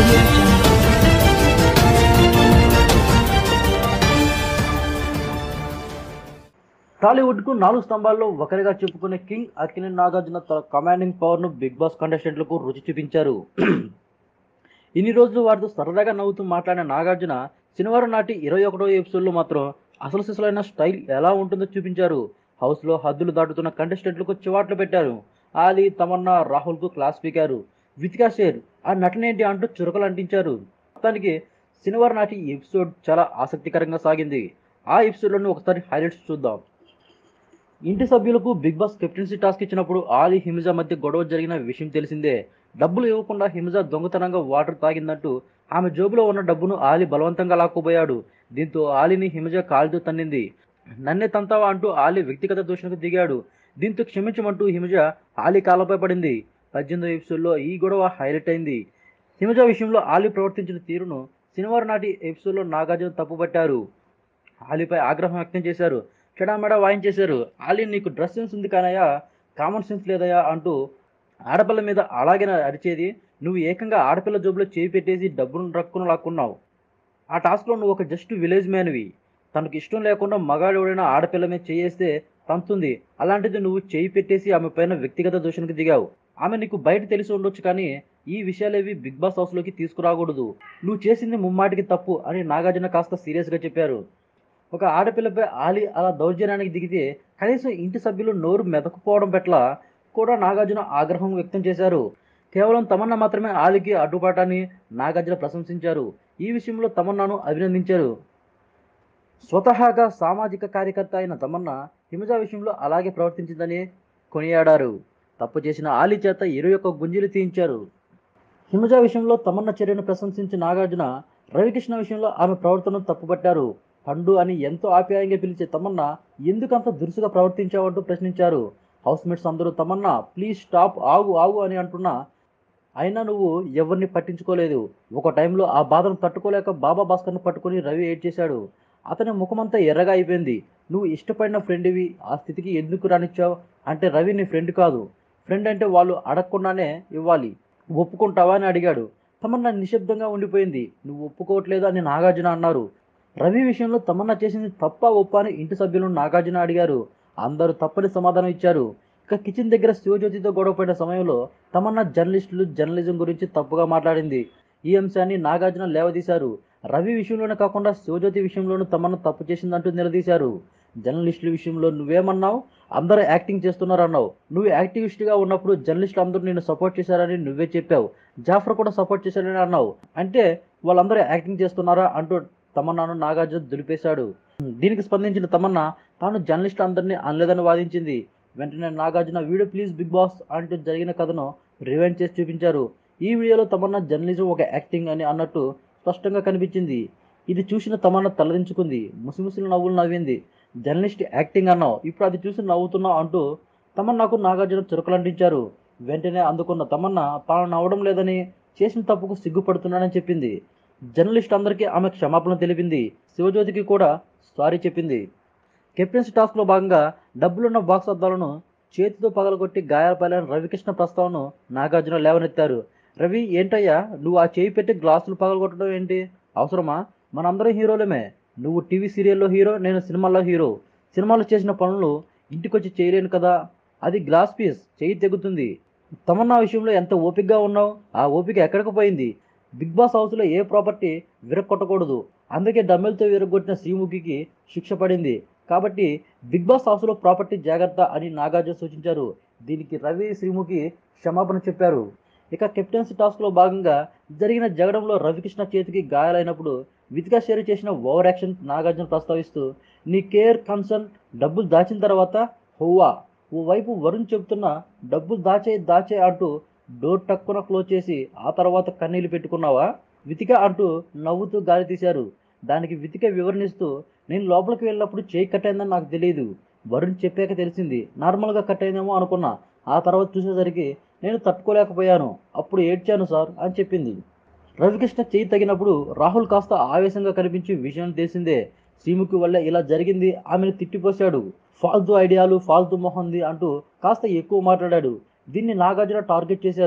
audio jungle. Tollywood కు నాలుగు స్తంభాల్లో ఒకరిగా చెప్పుకునే కింగ్ అక్కినేని నాగార్జున తన కమాండింగ్ పవర్ ను బిగ్ బాస్ కంటెస్టెంట్లకు రుచి చూపించారు ఇన్ని రోజులు వారితో సరదాగా నవ్వుతూ మాట్లాడిన నాగార్జున శనివారం నాటి ఇరవై ఒకటో ఎపిసోడ్లో మాత్రం అసలు సిసలైన స్టైల్ ఎలా ఉంటుందో చూపించారు హౌస్ లో హద్దులు దాటుతున్న కంటెస్టెంట్లకు చివాట్లు పెట్టారు ఆలీ తమన్నా రాహుల్ కు క్లాస్ పీకారు వితికా షేర్ ఆ నటనేంటి అంటూ చురకలు అంటించారు మొత్తానికి శనివారం నాటి ఈ ఎపిసోడ్ చాలా ఆసక్తికరంగా సాగింది ఆ ఎపిసోడ్లోని ఒకసారి హైలైట్స్ చూద్దాం ఇంటి సభ్యులకు బిగ్ బాస్ కెప్టెన్సీ టాస్క్ ఇచ్చినప్పుడు ఆలీ హిమిజ మధ్య గొడవ జరిగిన విషయం తెలిసిందే డబ్బులు ఇవ్వకుండా హిమిజ దొంగతనంగా వాటర్ తాగిందంటూ ఆమె జోబులో ఉన్న డబ్బును ఆలీ బలవంతంగా లాక్కుపోయాడు దీంతో ఆలీని హిమిజ కాలుతో తన్నింది నన్నే తంతావా అంటూ ఆలీ వ్యక్తిగత దూషణకు దిగాడు దీంతో క్షమించమంటూ హిమిజ ఆలీ కాళ్ళపై పడింది పద్దెనిమిదో ఎపిసోడ్లో ఈ గొడవ హైలైట్ అయింది హిమిజ విషయంలో ఆలీ ప్రవర్తించిన తీరును శనివారం నాటి ఎపిసోడ్లో నాగార్జున తప్పుపట్టారు ఆలీపై ఆగ్రహం వ్యక్తం చేశారు చెడామెడా వాయించేశారు ఆలీ నీకు డ్రెస్ సెన్స్ ఉంది కానయ్యా కామన్ సెన్స్ లేదయా అంటూ ఆడపిల్ల మీద అలాగే అరిచేది నువ్వు ఏకంగా ఆడపిల్ల జోబులో చేయి పెట్టేసి డబ్బును రక్కును లాక్కున్నావు ఆ టాస్క్లో నువ్వు ఒక జస్ట్ విలేజ్ మ్యాన్వి తనకు ఇష్టం లేకుండా మగాడు ఎవడైనా ఆడపిల్ల మీద చేయేస్తే తంతుంది అలాంటిది నువ్వు చేయి పెట్టేసి ఆమె పైన వ్యక్తిగత దూషణకు దిగావు ఆమె నీకు బయట తెలిసి ఉండొచ్చు కానీ ఈ విషయాలేవి బిగ్ బాస్ హౌస్లోకి తీసుకురాకూడదు నువ్వు చేసింది ముమ్మాటికి తప్పు అని నాగార్జున కాస్త సీరియస్గా చెప్పారు ఒక ఆడపిల్లపై ఆలి అలా దౌర్జన్యానికి దిగితే కనీసం ఇంటి సభ్యులు నోరు మెదకపోవడం పట్ల కూడా నాగార్జున ఆగ్రహం వ్యక్తం చేశారు కేవలం తమన్నా మాత్రమే ఆలికి అడ్డుపాటాన్ని నాగార్జున ప్రశంసించారు ఈ విషయంలో తమన్నాను అభినందించారు స్వతహాగా సామాజిక కార్యకర్త అయిన తమన్నా హిమజ విషయంలో అలాగే ప్రవర్తించిందని కొనియాడారు తప్పు చేసిన ఆలి చేత ఇరవై ఒక్క గుంజీలు తీయించారు హిమజ విషయంలో తమన్నా చర్యను ప్రశంసించిన నాగార్జున రవికృష్ణ విషయంలో ఆమె ప్రవర్తనను తప్పుపట్టారు పండు అని ఎంతో ఆప్యాయంగా పిలిచే తమన్నా ఎందుకంత దురుసుగా ప్రవర్తించావంటూ ప్రశ్నించారు హౌస్ మేట్స్ అందరూ తమన్నా ప్లీజ్ స్టాప్ ఆగు ఆగు అని అంటున్నా అయినా నువ్వు ఎవరిని పట్టించుకోలేదు ఒక టైంలో ఆ బాధను తట్టుకోలేక బాబా భాస్కర్ను పట్టుకొని రవి ఏడ్ చేశాడు అతని ముఖమంతా ఎర్రగా అయిపోయింది నువ్వు ఇష్టపడిన ఫ్రెండ్వి ఆ స్థితికి ఎందుకు రానిచ్చావు అంటే రవి నీ ఫ్రెండ్ కాదు ఫ్రెండ్ అంటే వాళ్ళు అడగకుండానే ఇవ్వాలి ఒప్పుకుంటావా అని అడిగాడు తమన్నా నిశ్శబ్దంగా ఉండిపోయింది నువ్వు ఒప్పుకోవట్లేదు అని నాగార్జున అన్నారు రవి విషయంలో తమన్నా చేసింది తప్ప ఒప్ప అని ఇంటి సభ్యులను నాగార్జున అడిగారు అందరూ తప్పని సమాధానం ఇచ్చారు ఇక కిచెన్ దగ్గర శివజ్యోతితో గొడవపడిన సమయంలో తమన్నా జర్నలిస్టులు జర్నలిజం గురించి తప్పుగా మాట్లాడింది ఈ అంశాన్ని నాగార్జున లేవదీశారు రవి విషయంలోనే కాకుండా శివజ్యోతి విషయంలోనూ తమన్నా తప్పు చేసిందంటూ నిలదీశారు జర్నలిస్టుల విషయంలో నువ్వేమన్నావు అందరూ యాక్టింగ్ చేస్తున్నారు అన్నావు నువ్వు యాక్టివిస్ట్గా ఉన్నప్పుడు జర్నలిస్టులు అందరూ నిన్ను సపోర్ట్ చేశారని నువ్వే చెప్పావు జాఫర్ కూడా సపోర్ట్ చేశారని అన్నావు అంటే వాళ్ళందరూ యాక్టింగ్ చేస్తున్నారా అంటూ తమన్నాను నాగార్జున దులిపేశాడు దీనికి స్పందించిన తమన్నా తాను జర్నలిస్టులు అందరినీ అనలేదని వాదించింది వెంటనే Nagarjuna video please Bigg Boss అంటూ జరిగిన కథను రివైండ్ చేసి చూపించారు ఈ వీడియోలో తమన్నా జర్నలిజం ఒక యాక్టింగ్ అని అన్నట్టు స్పష్టంగా కనిపించింది ఇది చూసిన తమన్నా తలదించుకుంది ముసిముసిలు నవ్వులు నవ్వింది జర్నలిస్ట్ యాక్టింగ్ అన్నావు ఇప్పుడు అది చూసి నవ్వుతున్నావు అంటూ తమన్నాకు నాగార్జున చురకలంటించారు వెంటనే అందుకున్న తమన్నా తాను నవ్వడం లేదని చేసిన తప్పుకు సిగ్గుపడుతున్నానని చెప్పింది జర్నలిస్ట్ అందరికీ ఆమె క్షమాపణ తెలిపింది శివజ్యోతికి కూడా సారీ చెప్పింది కెప్టెన్సీ టాస్క్లో భాగంగా డబ్బులున్న బాక్స్ అద్దాలను చేతితో పగలగొట్టి గాయాలపాలైన రవికృష్ణ ప్రస్తావనను నాగార్జున లేవనెత్తారు రవి ఏంటయ్యా నువ్వు ఆ చేయి పెట్టి గ్లాసులు పగలగొట్టడం ఏంటి అవసరమా మనందరం హీరోలమే నువ్వు టీవీ సీరియల్లో హీరో నేను సినిమాల్లో హీరో సినిమాలో చేసిన పనులు ఇంటికొచ్చి చేయలేను కదా అది గ్లాస్ పీస్ చేయి తెగుతుంది తమన్నా విషయంలో ఎంత ఓపికగా ఉన్నావు ఆ ఓపిక ఎక్కడికి పోయింది బిగ్ బాస్ హౌస్లో ఏ ప్రాపర్టీ విరగొట్టకూడదు అందుకే డమ్మెలతో విరగొట్టిన శ్రీముఖికి శిక్ష పడింది కాబట్టి బిగ్ బాస్ హౌస్లో ప్రాపర్టీ జాగ్రత్త అని నాగార్జున సూచించారు దీనికి రవి శ్రీముఖి క్షమాపణ చెప్పారు ఇక కెప్టెన్సీ టాస్క్లో భాగంగా జరిగిన జగడంలో రవికృష్ణ చేతికి గాయాలైనప్పుడు వితికా షేర్ చేసిన ఓవర్ యాక్షన్ నాగార్జున ప్రస్తావిస్తూ నీ కేర్ కన్సర్న్ డబ్బులు దాచిన తర్వాత హోవా ఓవైపు వరుణ్ చెబుతున్న డబ్బులు దాచే దాచే అంటూ డోర్ టక్కున క్లోజ్ చేసి ఆ తర్వాత కన్నీళ్లు పెట్టుకున్నావా వితిక అంటూ నవ్వుతూ గాలి తీశారు దానికి వితిక వివరణిస్తూ నేను లోపలికి వెళ్ళినప్పుడు చేయి కట్ అయిందని నాకు తెలియదు వరుణ్ చెప్పాక తెలిసింది నార్మల్గా కట్ అయిందేమో అనుకున్నా ఆ తర్వాత చూసేసరికి నేను తట్టుకోలేకపోయాను అప్పుడు ఏడ్చాను సార్ అని చెప్పింది రవికృష్ణ చేయి తగినప్పుడు రాహుల్ కాస్త ఆవేశంగా కనిపించి విషయం తెలిసిందే శ్రీముఖి వల్ల ఇలా జరిగింది ఆమెను తిట్టిపోశాడు ఫాల్తూ ఐడియాలు ఫాల్తూ మొహంది అంటూ కాస్త ఎక్కువ మాట్లాడాడు దీన్ని నాగార్జున టార్గెట్ చేశారు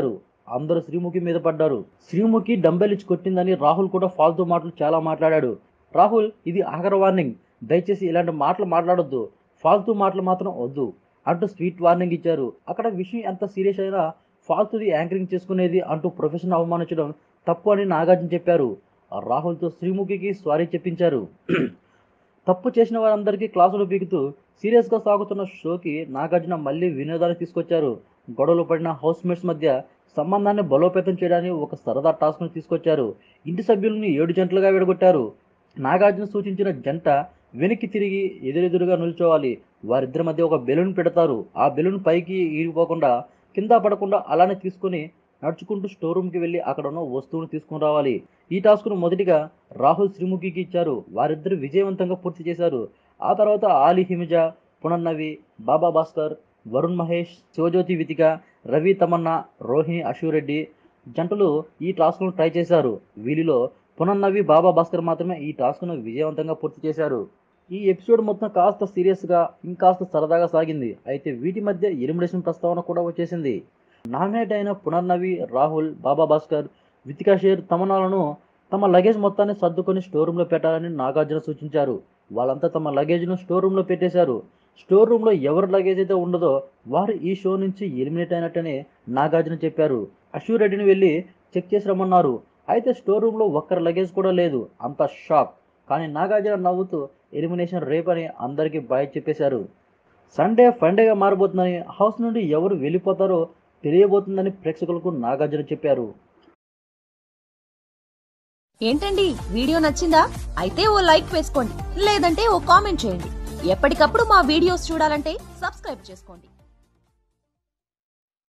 అందరూ శ్రీముఖి మీద పడ్డారు శ్రీముఖి డంబెల్ ఇచ్చి కొట్టిందని రాహుల్ కూడా ఫాల్తూ మాటలు చాలా మాట్లాడాడు రాహుల్ ఇది ఆఖరి వార్నింగ్ దయచేసి ఇలాంటి మాటలు మాట్లాడొద్దు ఫాల్తూ మాటలు మాత్రం వద్దు అంటూ స్వీట్ వార్నింగ్ ఇచ్చారు అక్కడ విషయం ఎంత సీరియస్ అయినా ఫాల్తుది యాంకరింగ్ చేసుకునేది అంటూ ప్రొఫెషన్ అవమానించడం తప్పు అని నాగార్జున చెప్పారు ఆ రాహుల్తో శ్రీముఖికి సారీ చెప్పించారు తప్పు చేసిన వారందరికీ క్లాసులు పీకుతూ సీరియస్గా సాగుతున్న షోకి నాగార్జున మళ్ళీ వినోదాన్ని తీసుకొచ్చారు గొడవలు పడిన హౌస్ మేట్స్ మధ్య సంబంధాన్ని బలోపేతం చేయడానికి ఒక సరదా టాస్క్ను తీసుకొచ్చారు ఇంటి సభ్యులని ఏడు జంటలుగా విడగొట్టారు నాగార్జున సూచించిన జంట వెనక్కి తిరిగి ఎదురెదురుగా నిల్చోవాలి వారిద్దరి మధ్య ఒక బెలూన్ పెడతారు ఆ బెలూన్ పైకి ఈరిపోకుండా కింద పడకుండా అలానే తీసుకొని నడుచుకుంటూ స్టోర్ రూమ్కి వెళ్ళి అక్కడ ఉన్న వస్తువును తీసుకుని రావాలి ఈ టాస్క్ను మొదటిగా రాహుల్ శ్రీముఖికి ఇచ్చారు వారిద్దరు విజయవంతంగా పూర్తి చేశారు ఆ తర్వాత ఆలి హిమిజ పునర్నవి బాబా భాస్కర్ వరుణ్ మహేష్ శివజ్యోతి వితిక రవి తమన్నా రోహిణి అశురెడ్డి జంటలు ఈ టాస్క్ను ట్రై చేశారు వీరిలో పునర్నవి బాబా భాస్కర్ మాత్రమే ఈ టాస్క్ను విజయవంతంగా పూర్తి చేశారు ఈ ఎపిసోడ్ మొత్తం కాస్త సీరియస్గా ఇంకాస్త సరదాగా సాగింది అయితే వీటి మధ్య ఎలిమినేషన్ ప్రస్తావన కూడా వచ్చేసింది నామినేట్ అయిన పునర్నవి రాహుల్ బాబా భాస్కర్ వితికా షేర్ తమనాలను తమ లగేజ్ మొత్తాన్ని సర్దుకొని స్టోర్ రూమ్లో పెట్టాలని నాగార్జున సూచించారు వాళ్ళంతా తమ లగేజ్ను స్టోర్ రూమ్లో పెట్టేశారు స్టోర్ రూమ్లో ఎవరి లగేజ్ అయితే ఉండదో వారు ఈ షో నుంచి ఎలిమినేట్ అయినట్టనే నాగార్జున చెప్పారు అశూ రెడ్డిని వెళ్ళి చెక్ చేసి రమ్మన్నారు అయితే స్టోర్ రూమ్లో ఒక్కరి లగేజ్ కూడా లేదు అంత షాక్ కానీ నాగార్జున నవ్వుతూ ఎలిమినేషన్ రేపని అందరికీ బాయ్ చెప్పేశారు సండే ఫండేగా మారబోతుందని హౌస్ నుండి ఎవరు వెళ్ళిపోతారో తెలియబోతుందని ప్రేక్షకులకు నాగార్జున చెప్పారు ఏంటండి వీడియో నచ్చిందా అయితే ఓ లైక్ వేసుకోండి లేదంటే ఓ కామెంట్ చేయండి ఎప్పటికప్పుడు మా వీడియోస్ చూడాలంటే సబ్స్క్రైబ్ చేసుకోండి